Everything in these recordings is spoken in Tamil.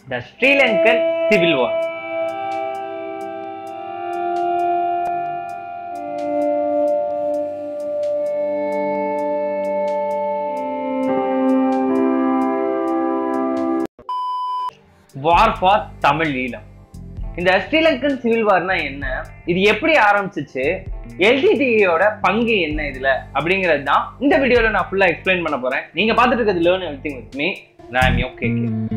the Sri Lankan civil war war for Tamil Eelam இந்த ஸ்ரீலங்கன் சிவில் வார்னா என்ன இது எப்படி ஆரம்பிச்சிச்சு எல்டிடியோட பங்கு என்ன இதுல அப்படிங்கிறது தான் இந்த வீடியோல நான் ஃபுல்லா எக்ஸ்பிளைன் பண்ண போறேன் நீங்க பார்த்துட்டு இருக்கிறது லேர்ன் எவ்ரிதிங் வித் மீ நான் ஓகே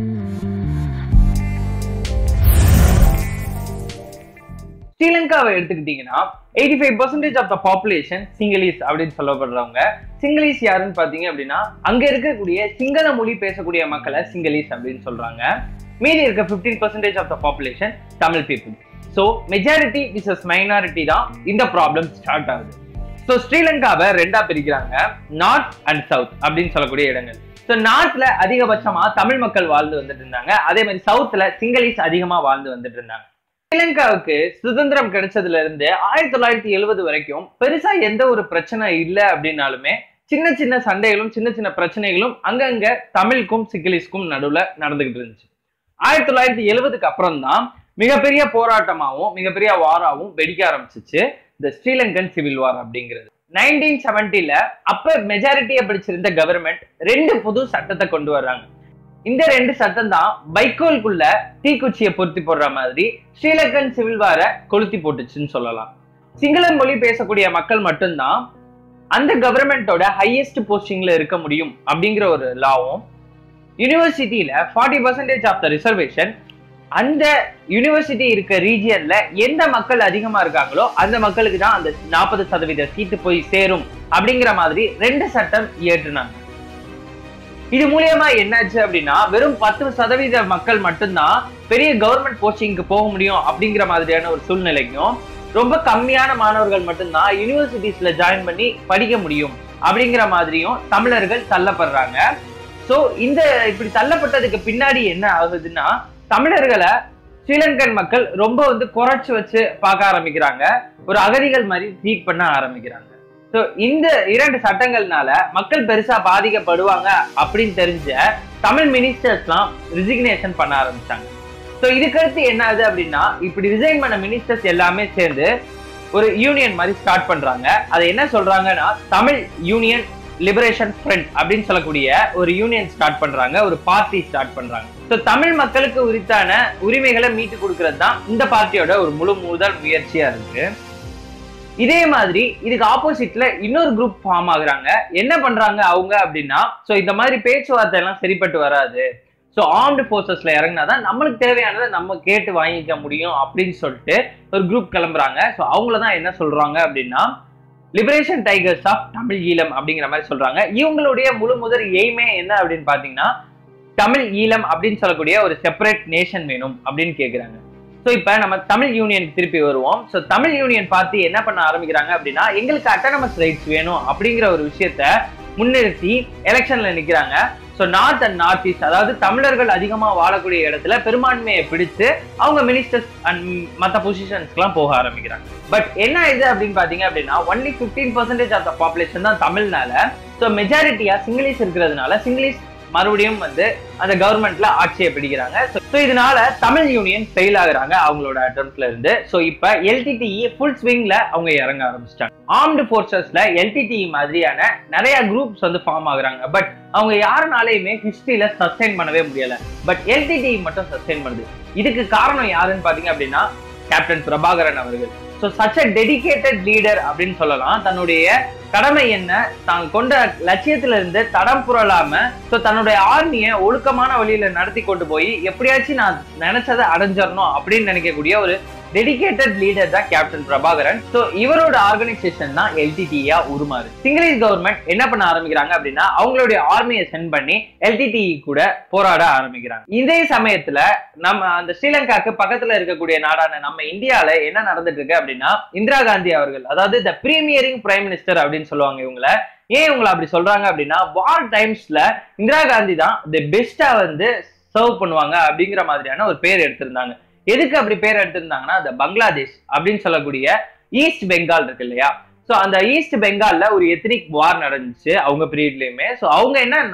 ஸ்ரீலங்காவை எடுத்துக்கிட்டீங்கன்னா eighty five percentage of the population Sinhalese அப்படின்னு சொல்லப்படுறவங்க சிங்களீஸ் யாருன்னு பாத்தீங்க அப்படின்னா அங்க இருக்கக்கூடிய சிங்கள மொழி பேசக்கூடிய மக்களை சிங்களீஸ் அப்படின்னு சொல்றாங்க மீதி இருக்க fifteen percentage of the population Tamil people so majority versus minority தான் இந்த ப்ராப்ளம் ஸ்டார்ட் ஆகுது ஸோ ஸ்ரீலங்காவை ரெண்டா பிரிக்கிறாங்க நார்த் அண்ட் சவுத் அப்படின்னு சொல்லக்கூடிய இடங்கள் ஸோ நார்த்ல அதிகபட்சமா தமிழ் மக்கள் வாழ்ந்து வந்துட்டு இருந்தாங்க அதே மாதிரி சவுத்ல சிங்களீஸ் அதிகமா வாழ்ந்து வந்துட்டு இருந்தாங்க ஸ்ரீலங்காவுக்கு சுதந்திரம் கிடைச்சதுல இருந்து ஆயிரத்தி தொள்ளாயிரத்தி எழுபது வரைக்கும் பெருசா எந்த ஒரு பிரச்சனை இல்லை அப்படின்னாலுமே சின்ன சின்ன சண்டைகளும் சின்ன சின்ன பிரச்சனைகளும் அங்கங்க தமிழுக்கும் சிங்களீஸ்க்கும் நடுவுல நடந்துகிட்டு இருந்துச்சு ஆயிரத்தி தொள்ளாயிரத்தி எழுபதுக்கு அப்புறம் தான் மிகப்பெரிய போராட்டமாகவும் மிகப்பெரிய வாராவும் வெடிக்க ஆரம்பிச்சிச்சு இந்த ஸ்ரீலங்கன் சிவில் வார் அப்படிங்கிறது நைன்டீன் செவன்டில அப்ப மெஜாரிட்டியை பிடிச்சிருந்த கவர்மெண்ட் ரெண்டு புது சட்டத்தை கொண்டு வர்றாங்க இந்த ரெண்டு சட்டம் தான் பைக்கோலுக்குள்ள தீக்குச்சியை பொருத்தி போடுற மாதிரி ஸ்ரீலங்கன் சிவில் வார கொளுத்தி போட்டுச்சுன்னு சொல்லலாம் சிங்கள மொழி பேசக்கூடிய மக்கள் மட்டும்தான் அந்த கவர்மெண்டோட ஹையஸ்ட் போஸ்டிங்ல இருக்க முடியும் அப்படிங்கிற ஒரு லாவும் யூனிவர்சிட்டியில forty percentage of the reservation அந்த யூனிவர்சிட்டி இருக்க ரீஜியன்ல எந்த மக்கள் அதிகமா இருக்காங்களோ அந்த மக்களுக்கு தான் அந்த நாற்பது சதவீத சீட்டு போய் சேரும் அப்படிங்கிற மாதிரி ரெண்டு சட்டம் இயற்றுனாங்க இது மூலியமா என்னாச்சு அப்படின்னா வெறும் பத்து சதவீத மக்கள் மட்டும்தான் பெரிய கவர்மெண்ட் போஸ்டிங்க்கு போக முடியும் அப்படிங்கிற மாதிரியான ஒரு சூழ்நிலைக்கும் ரொம்ப கம்மியான மாணவர்கள் மட்டும்தான் யூனிவர்சிட்டிஸ்ல ஜாயின் பண்ணி படிக்க முடியும் அப்படிங்கிற மாதிரியும் தமிழர்கள் தள்ளப்படுறாங்க சோ இந்த இப்படி தள்ளப்பட்டதுக்கு பின்னாடி என்ன ஆகுதுன்னா தமிழர்களை ஸ்ரீலங்கன் மக்கள் ரொம்ப வந்து குறைச்சு வச்சு பார்க்க ஆரம்பிக்கிறாங்க ஒரு அகதிகள் மாதிரி ட்ரீட் பண்ண ஆரம்பிக்கிறாங்க ஸோ இந்த இரண்டு சட்டங்கள்னால மக்கள் பெருசா பாதிக்கப்படுவாங்க அப்படின்னு தெரிஞ்ச தமிழ் மினிஸ்டர்ஸ்லாம் ரிசிக்னேஷன் பண்ண ஆரம்பிச்சாங்க ஸோ இதுக்கடுத்து என்ன ஆகுது அப்படின்னா இப்படி ரிசைன் பண்ண மினிஸ்டர்ஸ் எல்லாமே சேர்ந்து ஒரு யூனியன் மாதிரி ஸ்டார்ட் பண்றாங்க அதை என்ன சொல்றாங்கன்னா தமிழ் யூனியன் லிபரேஷன் ஃப்ரண்ட் அப்படின்னு சொல்லக்கூடிய ஒரு யூனியன் ஸ்டார்ட் பண்றாங்க ஒரு பார்ட்டி ஸ்டார்ட் பண்றாங்க ஸோ தமிழ் மக்களுக்கு உரித்தான உரிமைகளை மீட்டு கொடுக்கறது தான் இந்த பார்ட்டியோட ஒரு முழு முதல் முயற்சியா இருக்கு இதே மாதிரி இதுக்கு ஆப்போசிட்ல இன்னொரு குரூப் ஃபார்ம் ஆகுறாங்க என்ன பண்றாங்க அவங்க அப்படின்னா ஸோ இந்த மாதிரி பேச்சுவார்த்தை எல்லாம் சரிப்பட்டு வராது ஸோ ஆர்ம்டு ஃபோர்ஸஸ்ல இறங்கினாதான் நம்மளுக்கு தேவையானதை நம்ம கேட்டு வாங்கிக்க முடியும் அப்படின்னு சொல்லிட்டு ஒரு குரூப் கிளம்புறாங்க ஸோ அவங்கள தான் என்ன சொல்றாங்க அப்படின்னா liberation tigers of Tamil Eelam அப்படிங்கிற மாதிரி சொல்றாங்க இவங்களுடைய முழு முதல் எய்மே என்ன அப்படின்னு பாத்தீங்கன்னா தமிழ் ஈழம் அப்படின்னு சொல்லக்கூடிய ஒரு செப்பரேட் நேஷன் வேணும் அப்படின்னு கேக்குறாங்க ஸோ இப்போ நம்ம தமிழ் யூனியனுக்கு திருப்பி வருவோம் ஸோ தமிழ் யூனியன் பார்த்து என்ன பண்ண ஆரம்பிக்கிறாங்க அப்படின்னா எங்களுக்கு அட்டானமஸ் ரைட்ஸ் வேணும் அப்படிங்கிற ஒரு விஷயத்த முன்னிறுத்தி எலெக்ஷன்ல நிற்கிறாங்க so north and north east அதாவது தமிழர்கள் அதிகமாக வாழக்கூடிய இடத்துல பெரும்பான்மையை பிடிச்சு அவங்க மினிஸ்டர்ஸ் அண்ட் மற்ற பொசிஷன்ஸ்க்குலாம் போக ஆரம்பிக்கிறாங்க பட் என்ன இது அப்படின்னு பார்த்தீங்க அப்படின்னா only fifteen percentage of the population தான் தமிழ்னால ஸோ மெஜாரிட்டியா சிங்கிலீஷ் இருக்கிறதுனால சிங்கிலீஷ் மறுபடியும் வந்து அந்த கவர்மெண்ட்ல ஆட்சியை பிடிக்கிறாங்க ஸோ இதனால தமிழ் யூனியன் ஃபெயில் ஆகுறாங்க அவங்களோட அட்டம்ப்ட்ல இருந்து ஸோ இப்போ எல்டிடிஇ ஃபுல் ஸ்விங்ல அவங்க இறங்க ஆரம்பிச்சிட்டாங்க ஆர்ம்டு ஃபோர்ஸஸ்ல எல்டிடிஇ மாதிரியான நிறைய குரூப்ஸ் வந்து ஃபார்ம் ஆகுறாங்க பட் அவங்க யாருனாலையுமே ஹிஸ்டரியில சஸ்டைன் பண்ணவே முடியல பட் எல்டிடிஇ மட்டும் சஸ்டைன் பண்ணுது இதுக்கு காரணம் யாருன்னு பாத்தீங்க அப்படின்னா கேப்டன் பிரபாகரன் அவர்கள் so such a dedicated leader அப்படின்னு சொல்லலாம் தன்னுடைய கடமை என்ன தான் கொண்ட லட்சியத்துல இருந்து தடம் புரளாம ஸோ தன்னுடைய ஆர்மியை ஒழுக்கமான வழியில நடத்தி கொண்டு போய் எப்படியாச்சும் நான் நினைச்சதை அடைஞ்சிடணும் அப்படின்னு நினைக்கக்கூடிய ஒரு டெடிகேட்டட் லீடர் தான் கேப்டன் பிரபாகரன் ஸோ இவரோட ஆர்கனைசேஷன் தான் எல்டிடியா உருமாறு சிங்களீஸ் கவர்மெண்ட் என்ன பண்ண ஆரம்பிக்கிறாங்க அப்படின்னா அவங்களுடைய ஆர்மியை சென்ட் பண்ணி எல்டிடிஇ கூட போராட ஆரம்பிக்கிறாங்க இதே சமயத்துல நம்ம அந்த ஸ்ரீலங்காக்கு பக்கத்துல இருக்கக்கூடிய நாடான நம்ம இந்தியால என்ன நடந்துட்டு இருக்கு அப்படின்னா இந்திரா காந்தி அவர்கள் அதாவது த பிரீமியரிங் பிரைம் மினிஸ்டர் அப்படின்னு சொல்லுவாங்க இவங்கள ஏன் இவங்களை அப்படி சொல்றாங்க அப்படின்னா வார் டைம்ஸ்ல இந்திரா காந்தி தான் தி பெஸ்டா வந்து சர்வ் பண்ணுவாங்க அப்படிங்கிற மாதிரியான ஒரு பேர் எடுத்திருந்தாங்க எதுக்கு அப்படி பேர் எடுத்திருந்தாங்கன்னா அந்த பங்களாதேஷ் அப்படின்னு சொல்லக்கூடிய ஈஸ்ட் பெங்கால் இருக்கு இல்லையா ஸோ அந்த ஈஸ்ட் பெங்கால்ல ஒரு எத்னிக் வார் நடந்துச்சு அவங்க பீரியட்லயுமே ஸோ அவங்க என்னன்னா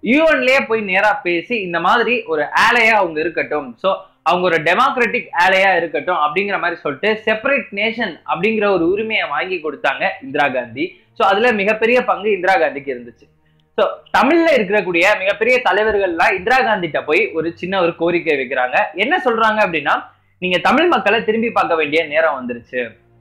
யூஎன்லயே போய் நேரா பேசி இந்த மாதிரி ஒரு ஆலையா அவங்க இருக்கட்டும் ஸோ அவங்க ஒரு டெமோக்ராட்டிக் ஆலையா இருக்கட்டும் அப்படிங்கிற மாதிரி சொல்லிட்டு செப்பரேட் நேஷன் அப்படிங்கிற ஒரு உரிமையை வாங்கி கொடுத்தாங்க இந்திரா காந்தி ஸோ அதுல மிகப்பெரிய பங்கு இந்திரா காந்திக்கு இருந்துச்சு ஸோ தமிழ்ல இருக்கக்கூடிய மிகப்பெரிய தலைவர்கள்லாம் இந்திரா காந்திட்ட போய் ஒரு சின்ன ஒரு கோரிக்கை வைக்கிறாங்க என்ன சொல்றாங்க அப்படின்னா நீங்க தமிழ் மக்களை திரும்பி பார்க்க வேண்டிய நேரம் வந்துருச்சு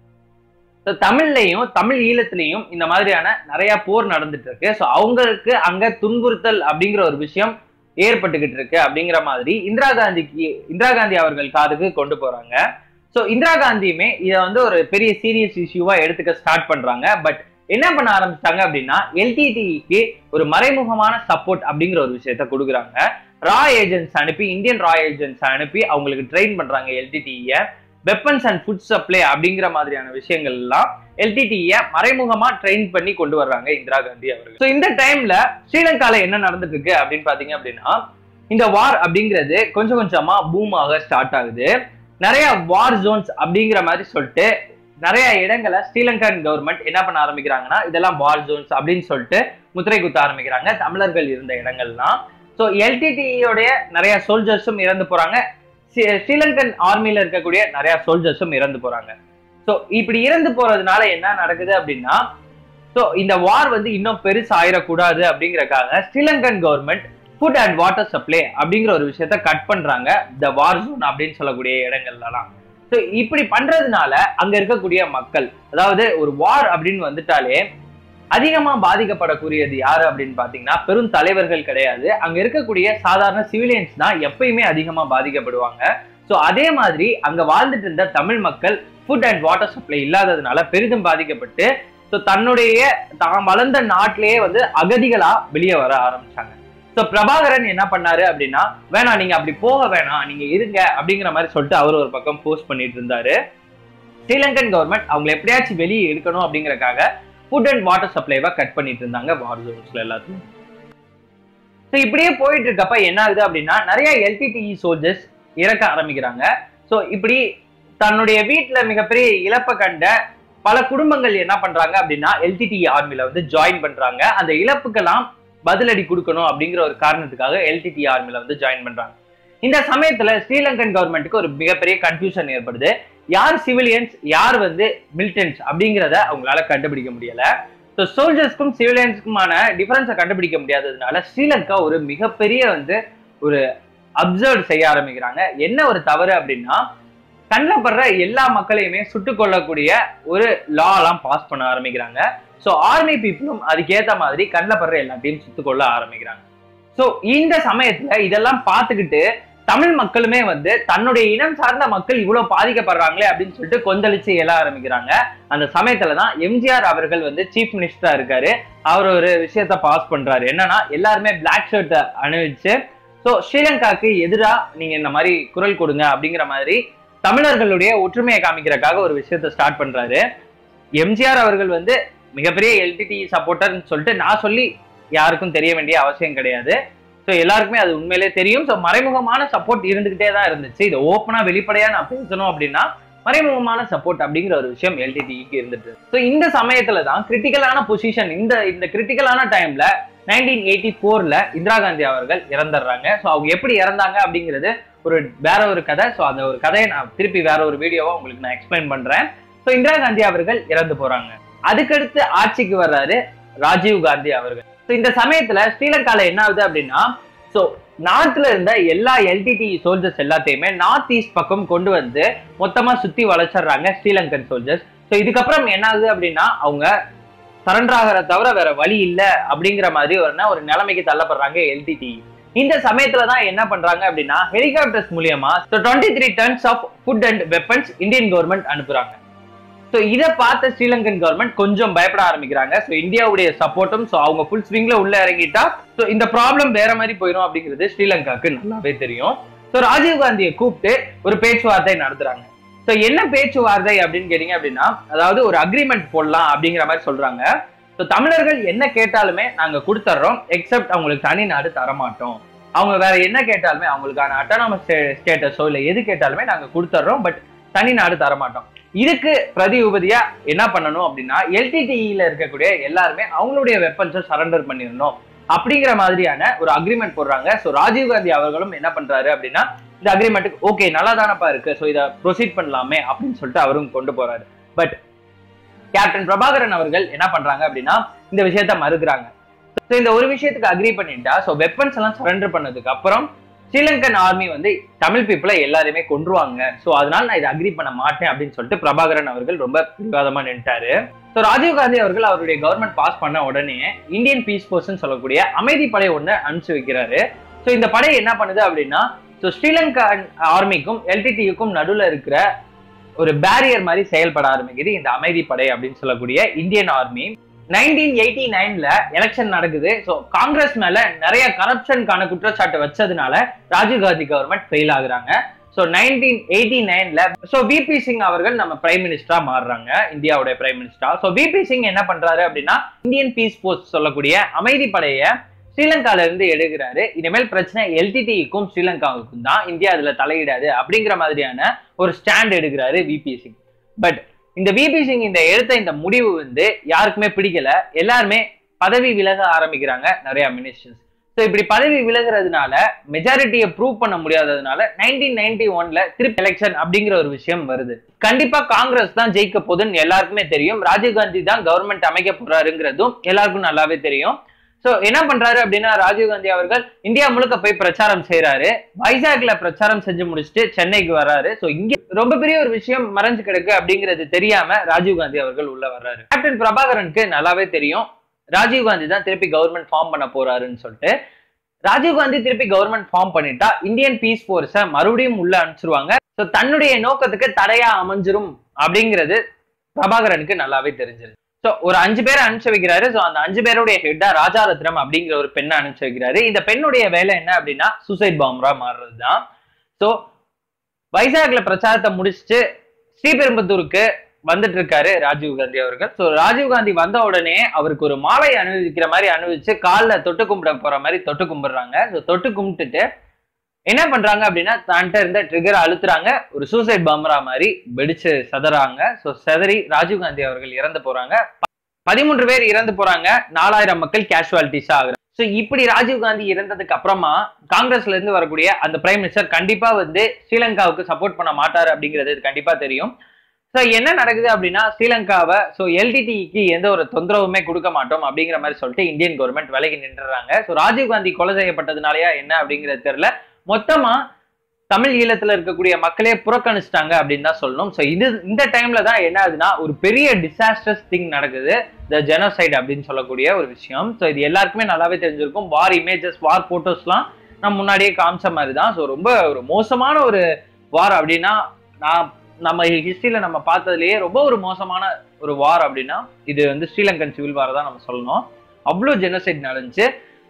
ஸோ தமிழ்லையும் தமிழ் ஈழத்திலையும் இந்த மாதிரியான நிறைய போர் நடந்துட்டு இருக்கு ஸோ அவங்களுக்கு அங்க துன்புறுத்தல் அப்படிங்கிற ஒரு விஷயம் ஏற்பட்டுக்கிட்டு இருக்கு அப்படிங்கிற மாதிரி இந்திரா காந்திக்கு இந்திரா காந்தி அவர்கள் காதுக்கு கொண்டு போறாங்க ஸோ இந்திரா காந்தியுமே இதை வந்து ஒரு பெரிய சீரியஸ் இஷ்யூவா எடுத்துக்க ஸ்டார்ட் பண்றாங்க பட் என்ன பண்ண ஆரம்பிச்சிட்டாங்க அப்படின்னா எல்டிடிக்கு ஒரு மறைமுகமான சப்போர்ட் அப்படிங்கிற ஒரு விஷயத்த கொடுக்குறாங்க ரா ஏஜென்ட்ஸ் அனுப்பி இந்தியன் ரா ஏஜென்ட்ஸ் அனுப்பி அவங்களுக்கு ட்ரெயின் பண்றாங்க எல்டிடியை வெப்பன்ஸ் அண்ட் ஃபுட் சப்ளை அப்படிங்கிற மாதிரியான விஷயங்கள் எல்லாம் எல்டிடியை மறைமுகமா ட்ரெயின் பண்ணி கொண்டு வர்றாங்க இந்திரா காந்தி அவர்கள் ஸோ இந்த டைம்ல ஸ்ரீலங்கால என்ன நடந்துட்டு இருக்கு அப்படின்னு பாத்தீங்க அப்படின்னா இந்த வார் அப்படிங்கிறது கொஞ்சம் கொஞ்சமா பூம் ஆக ஸ்டார்ட் ஆகுது நிறைய வார் ஜோன்ஸ் அப்படிங்கிற மாதிரி சொல்லிட்டு நிறைய இடங்களை ஸ்ரீலங்கன் கவர்மெண்ட் என்ன பண்ண ஆரம்பிக்கிறாங்கன்னா இதெல்லாம் வார் ஜோன்ஸ் அப்படின்னு சொல்லிட்டு முத்திரை குத்த ஆரம்பிக்கிறாங்க தமிழர்கள் இருந்த இடங்கள்லாம் ஸோ எல்டிடியோடைய நிறைய சோல்ஜர்ஸும் இறந்து போறாங்க ஸ்ரீ- ஸ்ரீலங்கன் ஆர்மியில இருக்கக்கூடிய நிறைய சோல்ஜர்ஸும் இறந்து போறாங்க ஸோ இப்படி இறந்து போறதுனால என்ன நடக்குது அப்படின்னா ஸோ இந்த வார் வந்து இன்னும் பெருசு ஆயிடக்கூடாது அப்படிங்கறக்காக Sri Lankan government food and water supply அப்படிங்கிற ஒரு விஷயத்த கட் பண்றாங்க இந்த வார் ஜோன் அப்படின்னு சொல்லக்கூடிய இடங்கள்லாம் ஸோ இப்படி பண்றதுனால அங்க இருக்கக்கூடிய மக்கள் அதாவது ஒரு வார் அப்படின்னு வந்துட்டாலே அதிகமா பாதிக்கப்படக்கூடியது யாரு அப்படின்னு பாத்தீங்கன்னா பெரும் தலைவர்கள் கிடையாது அங்க இருக்கக்கூடிய சாதாரண சிவிலியன்ஸ் தான் எப்பயுமே அதிகமா பாதிக்கப்படுவாங்க ஸோ அதே மாதிரி அங்க வாழ்ந்துட்டு இருந்த தமிழ் மக்கள் ஃபுட் அண்ட் வாட்டர் சப்ளை இல்லாததுனால பெரிதும் பாதிக்கப்பட்டு ஸோ தன்னுடைய தான் வளர்ந்த நாட்டிலேயே வந்து அகதிகளா வெளியே வர ஆரம்பிச்சாங்க ஸோ பிரபாகரன் என்ன பண்ணாரு அப்படின்னா வேணாம் நீங்க அப்படி போக வேணாம் நீங்க இருங்க அப்படிங்கிற மாதிரி சொல்லிட்டு அவர் ஒரு பக்கம் போஸ்ட் பண்ணிட்டு இருந்தாரு ஸ்ரீலங்கன் கவர்மெண்ட் அவங்களை எப்படியாச்சும் வெளியே எடுக்கணும் அப்படிங்கறக்காக ஃபுட் அண்ட் வாட்டர் சப்ளைவை கட் பண்ணிட்டு இருந்தாங்க வார் ஜோன்ஸ்ல எல்லாத்தையும் ஸோ இப்படியே போயிட்டு இருக்கப்ப என்ன ஆகுது அப்படின்னா நிறைய எல்டிடிஇ சோல்ஜர்ஸ் இறக்க ஆரம்பிக்கிறாங்க ஸோ இப்படி தன்னுடைய வீட்டுல மிகப்பெரிய இழப்பை கண்ட பல குடும்பங்கள் என்ன பண்றாங்க அப்படின்னா எல்டிடிஇ ஆர்மில வந்து ஜாயின் பண்றாங்க அந்த இழப்புக்கெல்லாம் பதிலடி கொடுக்கணும் அப்படிங்கிற ஒரு காரணத்துக்காக எல்டிடி ஆர்மில வந்து ஜாயின் பண்றாங்க இந்த சமயத்துல ஸ்ரீலங்கன் கவர்மெண்ட்டுக்கு ஒரு மிகப்பெரிய கன்ஃபியூஷன் ஏற்படுது யார் சிவிலியன்ஸ் யார் வந்து மிலிட்டன்ஸ் அப்படிங்கிறத அவங்களால கண்டுபிடிக்க முடியல ஸோ சோல்ஜர்ஸ்க்கும் சிவிலியன்ஸ்க்குமான டிஃபரன்ஸை கண்டுபிடிக்க முடியாததுனால ஸ்ரீலங்கா ஒரு மிகப்பெரிய வந்து ஒரு அப்சர்வ் செய்ய ஆரம்பிக்கிறாங்க என்ன ஒரு தவறு அப்படின்னா கண்ணில் படுற எல்லா மக்களையுமே சுட்டுக் கொல்லக்கூடிய ஒரு லா எல்லாம் பாஸ் பண்ண ஆரம்பிக்கிறாங்க ஸோ ஆர்மி பீப்புளும் அதுக்கேற்ற மாதிரி கண்ணில் படுற எல்லாத்தையும் சுட்டுக் கொள்ள ஆரம்பிக்கிறாங்க ஸோ இந்த சமயத்துல இதெல்லாம் பார்த்துக்கிட்டு தமிழ் மக்களுமே வந்து தன்னுடைய இனம் சார்ந்த மக்கள் இவ்வளவு பாதிக்கப்படுறாங்களே அப்படின்னு சொல்லிட்டு கொந்தளிச்சு எழ ஆரம்பிக்கிறாங்க அந்த சமயத்துல தான் எம்ஜிஆர் அவர்கள் வந்து சீஃப் மினிஸ்டரா இருக்காரு அவர் ஒரு விஷயத்த பாஸ் பண்றாரு என்னன்னா எல்லாருமே பிளாக் ஷர்ட்டை அணிவிச்சு ஸோ ஸ்ரீலங்காக்கு எதிரா நீங்க இந்த மாதிரி குரல் கொடுங்க அப்படிங்கிற மாதிரி தமிழர்களுடைய ஒற்றுமையை காமிக்கிறதுக்காக ஒரு விஷயத்த ஸ்டார்ட் பண்றாரு எம்ஜிஆர் அவர்கள் வந்து மிகப்பெரிய எல்டிடி சப்போர்ட்டர்னு சொல்லிட்டு நான் சொல்லி யாருக்கும் தெரிய வேண்டிய அவசியம் கிடையாது ஸோ எல்லாருக்குமே அது உண்மையிலே தெரியும் ஸோ மறைமுகமான சப்போர்ட் இருந்துகிட்டே தான் இருந்துச்சு இதை ஓப்பனா வெளிப்படையா நான் பேசணும் அப்படின்னா மறைமுகமான சப்போர்ட் அப்படிங்கிற ஒரு விஷயம் எல்டிடிக்கு இருந்துட்டு ஸோ இந்த சமயத்துல தான் கிரிட்டிக்கலான பொசிஷன் இந்த இந்த கிரிட்டிக்கலான டைம்ல நைன்டீன் எயிட்டி ஃபோர்ல இந்திரா காந்தி அவர்கள் இறந்துடுறாங்க ஸோ அவங்க எப்படி இறந்தாங்க அப்படிங்கிறது ஒரு வேற ஒரு கதை ஸோ அந்த ஒரு கதையை நான் திருப்பி வேற ஒரு வீடியோவா உங்களுக்கு நான் எக்ஸ்பிளைன் பண்றேன் ஸோ இந்திரா காந்தி அவர்கள் இறந்து போறாங்க அதுக்கடுத்து ஆட்சிக்கு வர்றாரு ராஜீவ் காந்தி அவர்கள் ஸோ இந்த சமயத்துல ஸ்ரீலங்கால என்ன ஆகுது அப்படின்னா ஸோ நார்த்ல இருந்த எல்லா எல்டிடி சோல்ஜர்ஸ் எல்லாத்தையுமே நார்த் ஈஸ்ட் பக்கம் கொண்டு வந்து மொத்தமா சுத்தி வளைச்சிடுறாங்க ஸ்ரீலங்கன் சோல்ஜர்ஸ் ஸோ இதுக்கப்புறம் என்ன ஆகுது அப்படின்னா அவங்க சரண்டர் ஆகிற தவிர வேற வழி இல்ல அப்படிங்கிற மாதிரி ஒரு ஒரு நிலைமைக்கு தள்ளப்படுறாங்க எல்டிடி இந்த சமயத்துல தான் என்ன பண்றாங்க அப்படின்னா ஹெலிகாப்டர்ஸ் மூலியமா twenty three tons of food and weapons Indian government அனுப்புறாங்க ஸோ இதை பார்த்த ஸ்ரீலங்கன் கவர்மெண்ட் கொஞ்சம் பயப்பட ஆரம்பிக்கிறாங்க ஸோ இந்தியாவுடைய சப்போர்ட்டும் ஸோ அவங்க ஃபுல் ஸ்விங்ல உள்ள இறங்கிட்டா ஸோ இந்த ப்ராப்ளம் வேற மாதிரி போயிடும் அப்படிங்கிறது ஸ்ரீலங்காக்கு நல்லாவே தெரியும் ஸோ ராஜீவ் காந்தியை கூப்பிட்டு ஒரு பேச்சுவார்த்தை நடத்துறாங்க ஸோ என்ன பேச்சுவார்த்தை அப்படின்னு கேட்டீங்க அப்படின்னா அதாவது ஒரு அக்ரிமெண்ட் போடலாம் அப்படிங்கிற மாதிரி சொல்றாங்க ஸோ தமிழர்கள் என்ன கேட்டாலுமே நாங்க கொடுத்துட்றோம் எக்ஸப்ட் அவங்களுக்கு தனி நாடு தரமாட்டோம் அவங்க வேற என்ன கேட்டாலுமே அவங்களுக்கான அட்டானமஸ் ஸ்டேட்டஸோ இல்லை எது கேட்டாலுமே நாங்க கொடுத்துட்றோம் பட் தனி நாடு தரமாட்டோம் இதுக்கு பிரதி உபதியா என்ன பண்ணணும் அப்படின்னா எல்டிடிஇல இருக்கக்கூடிய எல்லாருமே அவங்களுடைய வெப்பன்ஸை சரண்டர் பண்ணிடணும் அப்படிங்கிற மாதிரியான ஒரு அக்ரிமெண்ட் போடுறாங்க ஸோ ராஜீவ்காந்தி அவர்களும் என்ன பண்றாரு அப்படின்னா இந்த அக்ரிமெண்ட்டுக்கு ஓகே நல்லா தானப்பா இருக்கு ஸோ இதை ப்ரொசீட் பண்ணலாமே அப்படின்னு சொல்லிட்டு அவரும் கொண்டு போறாரு பட் கேப்டன் பிரபாகரன் அவர்கள் என்ன பண்றாங்க அப்படின்னா இந்த விஷயத்த மறுக்கிறாங்க ஸோ இந்த ஒரு விஷயத்துக்கு அக்ரி பண்ணிட்டா ஸோ வெப்பன்ஸ் எல்லாம் சரண்டர் பண்ணதுக்கு அப்புறம் ஸ்ரீலங்கன் ஆர்மி வந்து தமிழ் பீப்புளை எல்லாருமே கொன்றுவாங்க ஸோ அதனால நான் இதை அக்ரி பண்ண மாட்டேன் அப்படின்னு சொல்லிட்டு பிரபாகரன் அவர்கள் ரொம்ப பிடிவாதமா நின்ட்டாரு ஸோ ராஜீவ்காந்தி அவர்கள் அவருடைய கவர்மெண்ட் பாஸ் பண்ண உடனே இந்தியன் பீஸ் ஃபோர்ஸ்னு சொல்லக்கூடிய அமைதி படை ஒன்று அனுப்பிச்சு வைக்கிறாரு ஸோ இந்த படை என்ன பண்ணுது அப்படின்னா ஸோ ஸ்ரீலங்கா ஆர்மிக்கும் எல்டிடியுக்கும் நடுவில் இருக்கிற ஒரு பேரியர் மாதிரி செயல்பட ஆரம்பிக்குது இந்த அமைதி படை அப்படின்னு சொல்லக்கூடிய இந்தியன் ஆர்மி நைன்டீன் எயிட்டி நைன்ல எலெக்ஷன் நடக்குது ஸோ காங்கிரஸ் மேல நிறைய கரப்ஷனுக்கான குற்றச்சாட்டு வச்சதுனால ராஜீவ்காந்தி கவர்மெண்ட் ஃபெயில் ஆகுறாங்க ஸோ நைன்டீன் எயிட்டி நைன்ல ஸோ விபி சிங் அவர்கள் நம்ம பிரைம் மினிஸ்டரா மாறுறாங்க இந்தியாவுடைய பிரைம் மினிஸ்டரா ஸோ விபி சிங் என்ன பண்றாரு அப்படின்னா இந்தியன் பீஸ் போர்ஸ் சொல்லக்கூடிய அமைதி படையை ஸ்ரீலங்கால இருந்து எடுக்கிறாரு இனிமேல் பிரச்சனை எல்டிடிக்கும் ஸ்ரீலங்காவுக்கும் தான் இந்தியா அதுல தலையிடாது அப்படிங்கிற மாதிரியான ஒரு ஸ்டாண்ட் எடுக்கிறாரு விபி சிங் பட் இந்த விபி சிங் இந்த எடுத்த இந்த முடிவு வந்து யாருக்குமே பிடிக்கல எல்லாருமே பதவி விலக ஆரம்பிக்கிறாங்க நிறைய மினிஸ்டர்ஸ் ஸோ இப்படி பதவி விலகுறதுனால மெஜாரிட்டியை ப்ரூவ் பண்ண முடியாததுனால நைன்டீன் நைன்டி ஒன்ல திருப்பி எலெக்ஷன் அப்படிங்கிற ஒரு விஷயம் வருது கண்டிப்பா காங்கிரஸ் தான் ஜெயிக்க போகுதுன்னு எல்லாருக்குமே தெரியும் ராஜீவ்காந்தி தான் கவர்மெண்ட் அமைக்க போறாருங்கிறதும் எல்லாருக்கும் நல்லாவே தெரியும் சோ என்ன பண்றாரு அப்படின்னா ராஜீவ்காந்தி அவர்கள் இந்தியா முழுக்க போய் பிரச்சாரம் செய்யறாரு வைசாக்ல பிரச்சாரம் செஞ்சு முடிச்சுட்டு சென்னைக்கு வர்றாரு சோ இங்க ரொம்ப பெரிய ஒரு விஷயம் மறைஞ்சு கிடக்கு அப்படிங்கிறது தெரியாம ராஜீவ்காந்தி அவர்கள் உள்ள வர்றாரு கேப்டன் பிரபாகரனுக்கு நல்லாவே தெரியும் ராஜீவ்காந்தி தான் திருப்பி கவர்மெண்ட் ஃபார்ம் பண்ண போறாருன்னு சொல்லிட்டு ராஜீவ்காந்தி திருப்பி கவர்மெண்ட் ஃபார்ம் பண்ணிட்டா இந்தியன் பீஸ் போர்ஸை மறுபடியும் உள்ள அனுப்பிச்சிருவாங்க ஸோ தன்னுடைய நோக்கத்துக்கு தடையா அமைஞ்சிரும் அப்படிங்கிறது பிரபாகரனுக்கு நல்லாவே தெரிஞ்சிருது ஸோ ஒரு அஞ்சு பேரை அனுப்பிச்சு வைக்கிறாரு ஸோ அந்த அஞ்சு பேருடைய ஹெட்டா ராஜாரத்னம் அப்படிங்கிற ஒரு பெண்ணை அனுப்பிச்சு வைக்கிறாரு இந்த பெண்ணுடைய வேலை என்ன அப்படின்னா சூசைட் பாம்பரா மாறுறது தான் ஸோ வைசாக்ல பிரச்சாரத்தை முடிச்சுட்டு ஸ்ரீபெரும்புத்தூருக்கு வந்துட்டு இருக்காரு ராஜீவ் காந்தி அவர்கள் ஸோ ராஜீவ் காந்தி வந்த உடனே அவருக்கு ஒரு மாலை அணிவிக்கிற மாதிரி அணிவிச்சு காலில் தொட்டு கும்பிட போற மாதிரி தொட்டு கும்பிடுறாங்க ஸோ தொட்டு கும்பிட்டுட்டு என்ன பண்றாங்க அப்படின்னா தன்கிட்ட இருந்த ட்ரிகர் அழுத்துறாங்க ஒரு சூசைட் பாம்பரா மாதிரி வெடிச்சு சதறாங்க ஸோ செதறி ராஜீவ் காந்தி அவர்கள் இறந்து போறாங்க பதிமூன்று பேர் இறந்து போறாங்க நாலாயிரம் மக்கள் கேஷுவாலிட்டிஸா ஆகுறாங்க ஸோ இப்படி ராஜீவ் காந்தி இறந்ததுக்கு அப்புறமா காங்கிரஸ்ல இருந்து வரக்கூடிய அந்த பிரைம் மினிஸ்டர் கண்டிப்பா வந்து ஸ்ரீலங்காவுக்கு சப்போர்ட் பண்ண மாட்டாரு அப்படிங்கிறது கண்டிப்பா தெரியும் ஸோ என்ன நடக்குது அப்படின்னா ஸ்ரீலங்காவை ஸோ எல்டிடிக்கு எந்த ஒரு தொந்தரவுமே கொடுக்க மாட்டோம் அப்படிங்கிற மாதிரி சொல்லிட்டு இந்தியன் கவர்மெண்ட் விலகி நின்றுறாங்க ஸோ ராஜீவ் காந்தி கொலை செய்யப்பட்டதுனாலயா என்ன அப்படிங்கிறது தெரியல மொத்தமா தமிழ் ஈழத்துல இருக்கக்கூடிய மக்களே புறக்கணிச்சிட்டாங்க அப்படின்னு தான் சொல்லணும் ஸோ இது இந்த டைம்ல தான் என்ன ஆகுதுன்னா ஒரு பெரிய டிசாஸ்டர்ஸ் திங் நடக்குது த ஜெனோசைட் அப்படின்னு சொல்லக்கூடிய ஒரு விஷயம் ஸோ இது எல்லாருக்குமே நல்லாவே தெரிஞ்சிருக்கும் வார் இமேஜஸ் வார் போட்டோஸ்லாம் நான் முன்னாடியே காமிச்ச மாதிரி தான் ஸோ ரொம்ப ஒரு மோசமான ஒரு வார் அப்படின்னா நான் நம்ம ஹிஸ்டரியில நம்ம பார்த்ததுலயே ரொம்ப ஒரு மோசமான ஒரு வார் அப்படின்னா இது வந்து ஸ்ரீலங்கன் சிவில் வார் தான் நம்ம சொல்லணும் அவ்வளோ ஜெனோசைட் நடந்துச்சு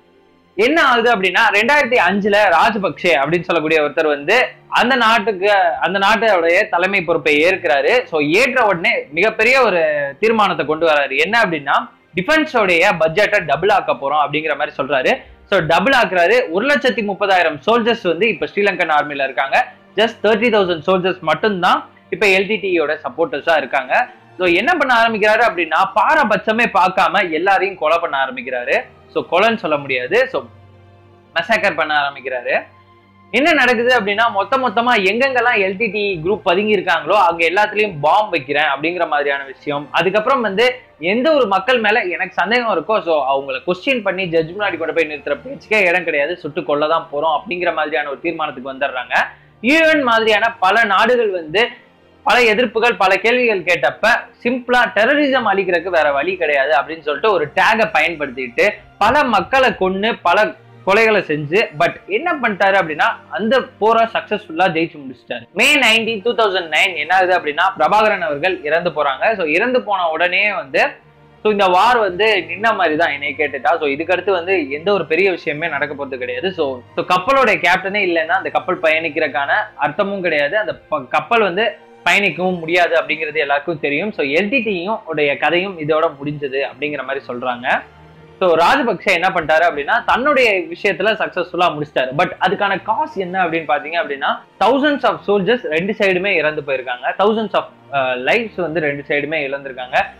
என்ன ஆகுது அப்படின்னா ரெண்டாயிரத்தி அஞ்சுல ராஜபக்சே அப்படின்னு சொல்லக்கூடிய ஒருத்தர் வந்து அந்த நாட்டுக்கு அந்த நாட்டோடைய தலைமை பொறுப்பை ஏற்கிறாரு ஸோ ஏற்ற உடனே மிகப்பெரிய ஒரு தீர்மானத்தை கொண்டு வராரு என்ன அப்படின்னா டிஃபென்ஸோடைய பட்ஜெட்டை டபுள் ஆக்க போறோம் அப்படிங்கிற மாதிரி சொல்றாரு ஸோ டபுள் ஆக்குறாரு ஒரு லட்சத்தி முப்பதாயிரம் சோல்ஜர்ஸ் வந்து இப்ப ஸ்ரீலங்கன் ஆர்மில இருக்காங்க ஜஸ்ட் தேர்ட்டி தௌசண்ட் சோல்ஜர்ஸ் மட்டும்தான் இப்ப எல்டிடியோட சப்போர்ட்டர்ஸா இருக்காங்க ஸோ என்ன பண்ண ஆரம்பிக்கிறாரு அப்படின்னா பாரபட்சமே பார்க்காம எல்லாரையும் கொலை பண்ண ஆரம்பிக்கிறாரு ஸோ கொலைன்னு சொல்ல முடியாது ஸோ மெசாக்கர் பண்ண ஆரம்பிக்கிறாரு என்ன நடக்குது அப்படின்னா மொத்த மொத்தமா எங்கெங்கெல்லாம் எல்டிடி குரூப் பதுங்கி இருக்காங்களோ அங்க எல்லாத்துலயும் பாம்பு வைக்கிறேன் அப்படிங்கிற மாதிரியான விஷயம் அதுக்கப்புறம் வந்து எந்த ஒரு மக்கள் மேல எனக்கு சந்தேகம் இருக்கோ ஸோ அவங்கள கொஸ்டின் பண்ணி ஜட்ஜ் முன்னாடி கொண்டு போய் நிறுத்துற பேச்சுக்கே இடம் கிடையாது சுட்டு கொள்ள தான் போறோம் அப்படிங்கிற மாதிரியான ஒரு தீர்மானத்துக்கு வந்துடுறாங்க யூஎன் மாதிரியான பல நாடுகள் வந்து பல எதிர்ப்புகள் பல கேள்விகள் கேட்டப்ப சிம்பிளா டெரரிசம் அழிக்கிறதுக்கு வேற வழி கிடையாது அப்படின்னு சொல்லிட்டு ஒரு டேகை பயன்படுத்திட்டு பல மக்களை கொன்னு பல கொலைகளை செஞ்சு பட் என்ன பண்ணிட்டாரு அப்படின்னா அந்த போரை சக்சஸ்ஃபுல்லா ஜெயிச்சு முடிச்சிட்டாரு May nineteen two thousand nine என்ன ஆகுது அப்படின்னா பிரபாகரன் அவர்கள் இறந்து போறாங்க ஸோ இறந்து போன உடனே வந்து ஸோ இந்த வார் வந்து நின்ன மாதிரி தான் என்னை கேட்டுட்டா ஸோ இதுக்கடுத்து வந்து எந்த ஒரு பெரிய விஷயமே நடக்க போறது கிடையாது ஸோ ஸோ கப்பலோட கேப்டனே இல்லைன்னா அந்த கப்பல் பயணிக்கிறதுக்கான அர்த்தமும் கிடையாது அந்த ப- கப்பல் வந்து பயணிக்கவும் முடியாது அப்படிங்கிறது எல்லாருக்கும் தெரியும் ஸோ எல்டிடியும் உடைய கதையும் இதோட முடிஞ்சது அப்படிங்கிற மாதிரி சொல்றாங்க ஸோ ராஜபக்சே என்ன பண்ணிட்டாரு அப்படின்னா தன்னுடைய விஷயத்துல சக்சஸ்ஃபுல்லா முடிச்சிட்டாரு பட் அதுக்கான காசு என்ன அப்படின்னு பாத்தீங்க அப்படின்னா தௌசண்ட்ஸ் ஆஃப் சோல்ஜர்ஸ் ரெண்டு சைடுமே இறந்து போயிருக்காங்க தௌசண்ட்ஸ் ஆஃப் லைஃப்ஸ் வந்து ரெண்டு சைடுமே இழந்திருக்காங்க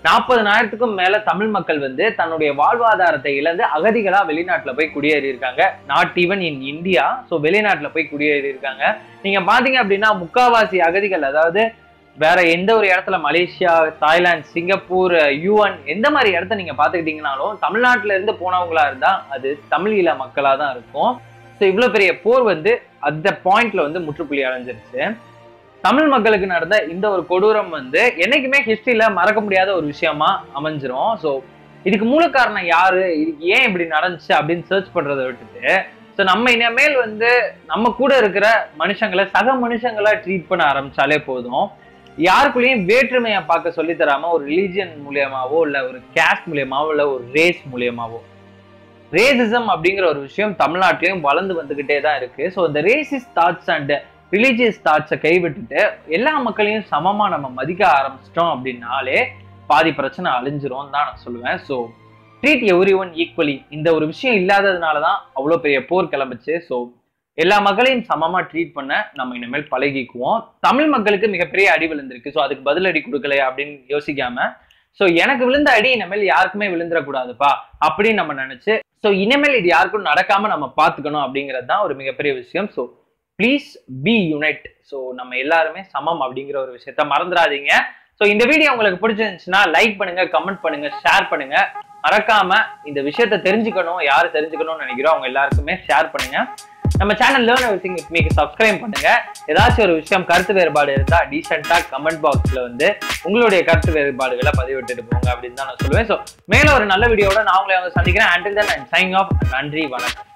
நாற்பதனாயிரத்துக்கும் மேல தமிழ் மக்கள் வந்து தன்னுடைய வாழ்வாதாரத்தை இழந்து அகதிகளா வெளிநாட்டுல போய் குடியேறி இருக்காங்க not even in India so வெளிநாட்டுல போய் குடியேறி இருக்காங்க நீங்க பாத்தீங்க அப்படின்னா முக்காவாசி அகதிகள் அதாவது வேற எந்த ஒரு இடத்துல மலேசியா தாய்லாந்து சிங்கப்பூர் யூஎன் எந்த மாதிரி இடத்த நீங்க பாத்துக்கிட்டீங்கனாலும் தமிழ்நாட்டுல இருந்து போனவங்களா இருந்தா அது தமிழ் ஈழ மக்களா தான் இருக்கும் ஸோ இவ்வளவு பெரிய போர் வந்து அந்த பாயிண்ட்ல வந்து முற்றுப்புள்ளி அடைஞ்சிருச்சு தமிழ் மக்களுக்கு நடந்த இந்த ஒரு கொடூரம் வந்து என்னைக்குமே ஹிஸ்டரியில மறக்க முடியாத ஒரு விஷயமா அமைஞ்சிரும் ஸோ இதுக்கு மூல காரணம் யாரு இதுக்கு ஏன் இப்படி நடந்துச்சு அப்படின்னு சர்ச் பண்றதை விட்டுட்டு ஸோ நம்ம இனிமேல் வந்து நம்ம கூட இருக்கிற மனுஷங்களை சக மனுஷங்களை ட்ரீட் பண்ண ஆரம்பிச்சாலே போதும் யாருக்குள்ளேயும் வேற்றுமையை பார்க்க சொல்லி தராம ஒரு ரிலீஜியன் மூலியமாவோ இல்ல ஒரு கேஸ்ட் மூலியமாவோ இல்ல ஒரு ரேஸ் மூலியமாவோ ரேசிசம் அப்படிங்கிற ஒரு விஷயம் தமிழ்நாட்டிலையும் வளர்ந்து வந்துகிட்டே தான் இருக்கு ஸோ இந்த ரேசிஸ் தாட்ஸ் அண்ட் ரிலீஜியஸ் தாட்ஸை கைவிட்டுட்டு எல்லா மக்களையும் சமமா நம்ம மதிக்க ஆரம்பிச்சிட்டோம் அப்படின்னாலே பாதி பிரச்சனை அழிஞ்சிரும் தான் நான் சொல்லுவேன் so treat everyone equally இந்த ஒரு விஷயம் இல்லாததுனால தான் அவ்வளோ பெரிய போர் கிளம்புச்சு ஸோ எல்லா மக்களையும் சமமா ட்ரீட் பண்ண நம்ம இனிமேல் பழகிக்குவோம் தமிழ் மக்களுக்கு மிகப்பெரிய அடி விழுந்திருக்கு ஸோ அதுக்கு பதிலடி கொடுக்கலையா அப்படின்னு யோசிக்காம ஸோ எனக்கு விழுந்த அடி இனிமேல் யாருக்குமே விழுந்துடக்கூடாதுப்பா அப்படின்னு நம்ம நினைச்சு ஸோ இனிமேல் இது யாருக்கும் நடக்காம நம்ம பார்த்துக்கணும் அப்படிங்கிறது தான் ஒரு மிகப்பெரிய விஷயம் so please be unite so நம்ம எல்லாருமே சமம் அப்படிங்கிற ஒரு விஷயத்த மறந்துடாதீங்க ஸோ இந்த வீடியோ உங்களுக்கு பிடிச்சிருந்துச்சுன்னா லைக் பண்ணுங்க கமெண்ட் பண்ணுங்க ஷேர் பண்ணுங்க மறக்காம இந்த விஷயத்த தெரிஞ்சுக்கணும் யாரு தெரிஞ்சுக்கணும்னு நினைக்கிறோம் அவங்க எல்லாருக்குமே ஷேர் பண்ணுங்க நம்ம சேனல் லேர்ன் எவ்ரி திங் மீக்கு சப்ஸ்கிரைப் பண்ணுங்க ஏதாச்சும் ஒரு விஷயம் கருத்து வேறுபாடு இருந்தா டீசெண்டா கமெண்ட் பாக்ஸ்ல வந்து உங்களுடைய கருத்து வேறுபாடுகளை பதிவிட்டுட்டு போங்க அப்படின்னு தான் நான் சொல்லுவேன் ஸோ மேல ஒரு நல்ல வீடியோட நான் உங்களை வந்து சந்திக்கிறேன் அண்டில் தன் சைன் ஆஃப் நன்றி வணக்கம்